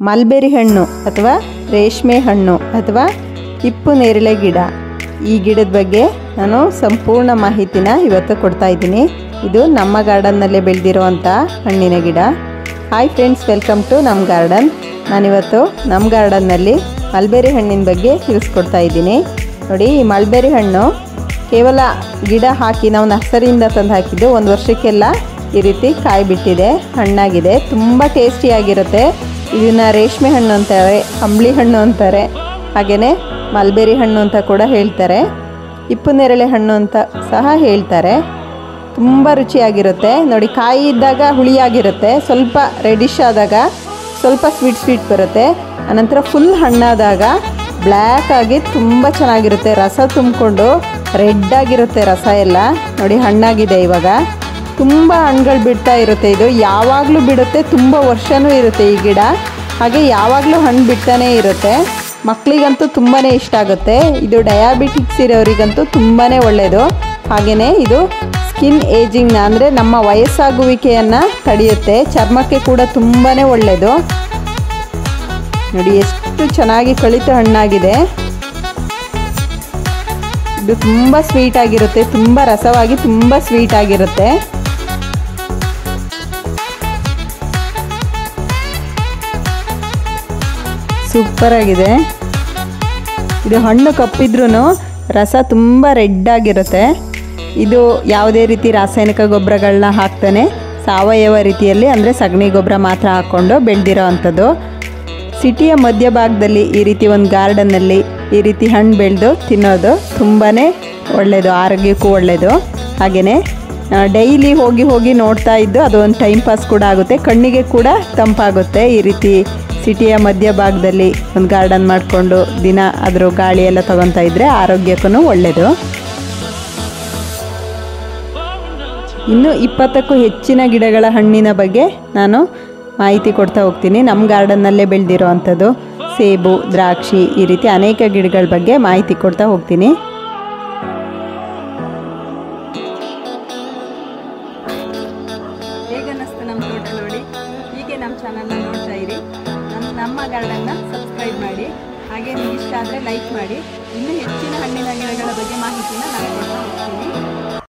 mulberry ಹಣ್ಣು ಅಥವಾ ರೇಷ್ಮೆ ಹಣ್ಣು ಅಥವಾ ಹಿಪ್ಪು ನೇರಳೆ ಗಿಡ ಈ ಗಿಡದ ಬಗ್ಗೆ ನಾನು ಸಂಪೂರ್ಣ ಮಾಹಿತಿನ ಇವತ್ತು ಕೊಡ್ತಾ ಇದ್ದೀನಿ ಇದು ನಮ್ಮ ಗಾರ್ಡನ್ನಲ್ಲೇ ಬೆಳೆದಿರುವಂಥ ಹಣ್ಣಿನ ಗಿಡ ಹಾಯ್ ಫ್ರೆಂಡ್ಸ್ ವೆಲ್ಕಮ್ ಟು ನಮ್ಮ ಗಾರ್ಡನ್ ನಾನಿವತ್ತು ನಮ್ಮ ಗಾರ್ಡನ್ನಲ್ಲಿ ಮಲ್ಬೆರಿ ಹಣ್ಣಿನ ಬಗ್ಗೆ ತಿಳಿಸ್ಕೊಡ್ತಾ ಇದ್ದೀನಿ ನೋಡಿ ಈ ಮಲ್ಬೆರಿ ಹಣ್ಣು ಕೇವಲ ಗಿಡ ಹಾಕಿ ನಾವು ನರ್ಸರಿಯಿಂದ ತಂದು ಹಾಕಿದ್ದು ಒಂದು ವರ್ಷಕ್ಕೆಲ್ಲ ಈ ರೀತಿ ಕಾಯಿ ಬಿಟ್ಟಿದೆ ಹಣ್ಣಾಗಿದೆ ತುಂಬ ಟೇಸ್ಟಿಯಾಗಿರುತ್ತೆ ಇದನ್ನು ರೇಷ್ಮೆ ಹಣ್ಣು ಅಂತಾರೆ ಅಂಬ್ಲಿ ಹಣ್ಣು ಅಂತಾರೆ ಹಾಗೆಯೇ ಮಲ್ಬೆರಿ ಹಣ್ಣು ಅಂತ ಕೂಡ ಹೇಳ್ತಾರೆ ಇಪ್ಪು ನೇರಳೆ ಹಣ್ಣು ಅಂತ ಸಹ ಹೇಳ್ತಾರೆ ತುಂಬ ರುಚಿಯಾಗಿರುತ್ತೆ ನೋಡಿ ಕಾಯಿ ಇದ್ದಾಗ ಹುಳಿಯಾಗಿರುತ್ತೆ ಸ್ವಲ್ಪ ರೆಡಿಶ್ ಆದಾಗ ಸ್ವಲ್ಪ ಸ್ವೀಟ್ ಸ್ವೀಟ್ ಬರುತ್ತೆ ಅನಂತರ ಫುಲ್ ಹಣ್ಣಾದಾಗ ಬ್ಲ್ಯಾಕ್ ಆಗಿ ತುಂಬ ಚೆನ್ನಾಗಿರುತ್ತೆ ರಸ ತುಂಬಿಕೊಂಡು ರೆಡ್ ಆಗಿರುತ್ತೆ ರಸ ಎಲ್ಲ ನೋಡಿ ಹಣ್ಣಾಗಿದೆ ಇವಾಗ ತುಂಬ ಹಣ್ಣುಗಳು ಬಿಡ್ತಾ ಇರುತ್ತೆ ಇದು ಯಾವಾಗಲೂ ಬಿಡುತ್ತೆ ತುಂಬ ವರ್ಷವೂ ಇರುತ್ತೆ ಈ ಗಿಡ ಹಾಗೆ ಯಾವಾಗಲೂ ಹಣ್ಣು ಬಿಡ್ತಾನೇ ಇರುತ್ತೆ ಮಕ್ಕಳಿಗಂತೂ ತುಂಬಾ ಇಷ್ಟ ಆಗುತ್ತೆ ಇದು ಡಯಾಬಿಟಿಕ್ಸ್ ಇರೋರಿಗಂತೂ ತುಂಬಾ ಒಳ್ಳೆಯದು ಹಾಗೆಯೇ ಇದು ಸ್ಕಿನ್ ಏಜಿಂಗ್ನ ಅಂದರೆ ನಮ್ಮ ವಯಸ್ಸಾಗುವಿಕೆಯನ್ನು ತಡೆಯುತ್ತೆ ಚರ್ಮಕ್ಕೆ ಕೂಡ ತುಂಬಾ ಒಳ್ಳೆಯದು ನೋಡಿ ಎಷ್ಟು ಚೆನ್ನಾಗಿ ಕಳಿತ ಹಣ್ಣಾಗಿದೆ ಇದು ತುಂಬ ಸ್ವೀಟ್ ಆಗಿರುತ್ತೆ ತುಂಬ ರಸವಾಗಿ ತುಂಬ ಸ್ವೀಟ್ ಆಗಿರುತ್ತೆ ಸೂಪರ್ ಆಗಿದೆ ಇದು ಹಣ್ಣು ಕಪ್ಪಿದ್ರೂ ರಸ ತುಂಬ ರೆಡ್ ಆಗಿರುತ್ತೆ ಇದು ಯಾವುದೇ ರೀತಿ ರಾಸಾಯನಿಕ ಗೊಬ್ಬರಗಳನ್ನ ಹಾಕ್ತಾನೆ ಸಾವಯವ ರೀತಿಯಲ್ಲಿ ಅಂದರೆ ಸಗಣಿ ಗೊಬ್ಬರ ಮಾತ್ರ ಹಾಕ್ಕೊಂಡು ಬೆಳೆದಿರೋ ಅಂಥದ್ದು ಸಿಟಿಯ ಮಧ್ಯಭಾಗದಲ್ಲಿ ಈ ರೀತಿ ಒಂದು ಗಾರ್ಡನ್ನಲ್ಲಿ ಈ ರೀತಿ ಹಣ್ಣು ಬೆಳೆದು ತಿನ್ನೋದು ತುಂಬಾ ಒಳ್ಳೆಯದು ಆರೋಗ್ಯಕ್ಕೂ ಒಳ್ಳೆಯದು ಹಾಗೆಯೇ ಡೈಲಿ ಹೋಗಿ ಹೋಗಿ ನೋಡ್ತಾ ಇದ್ದು ಅದು ಒಂದು ಟೈಮ್ ಪಾಸ್ ಕೂಡ ಆಗುತ್ತೆ ಕಣ್ಣಿಗೆ ಕೂಡ ತಂಪಾಗುತ್ತೆ ಈ ರೀತಿ ಸಿಟಿಯ ಮಧ್ಯಭಾಗದಲ್ಲಿ ಒಂದು ಗಾರ್ಡನ್ ಮಾಡಿಕೊಂಡು ದಿನ ಅದ್ರ ಗಾಳಿ ಎಲ್ಲ ತಗೊತಾ ಇದ್ದರೆ ಆರೋಗ್ಯಕ್ಕೂ ಒಳ್ಳೆಯದು ಇನ್ನು ಇಪ್ಪತ್ತಕ್ಕೂ ಹೆಚ್ಚಿನ ಗಿಡಗಳ ಹಣ್ಣಿನ ಬಗ್ಗೆ ನಾನು ಮಾಹಿತಿ ಕೊಡ್ತಾ ಹೋಗ್ತೀನಿ ನಮ್ಮ ಗಾರ್ಡನ್ನಲ್ಲೇ ಬೆಳೆದಿರೋ ಅಂಥದ್ದು ಸೇಬು ದ್ರಾಕ್ಷಿ ಈ ರೀತಿ ಅನೇಕ ಗಿಡಗಳ ಬಗ್ಗೆ ಮಾಹಿತಿ ಕೊಡ್ತಾ ಹೋಗ್ತೀನಿ ಹೇಗನ್ನಿಸ್ತು ನಮ್ಮ ತೋಟ ನೋಡಿ ಹೀಗೆ ನಮ್ಮ ಚಾನಲ್ನ ನೋಡ್ತಾ ಇರಿ ನಮ್ಮ ನಮ್ಮ ಗಾರ್ಡನ್ನ ಸಬ್ಸ್ಕ್ರೈಬ್ ಮಾಡಿ ಹಾಗೆ ನಿಮ್ಗೆ ಇಷ್ಟ ಆದರೆ ಲೈಕ್ ಮಾಡಿ ಇನ್ನೂ ಹೆಚ್ಚಿನ ಹಣ್ಣಿನ ಗಿಡಗಳ ಬಗ್ಗೆ ಮಾಹಿತಿನ ನಾನು ಕೊಡ್ತಾ ಹೋಗ್ತೀನಿ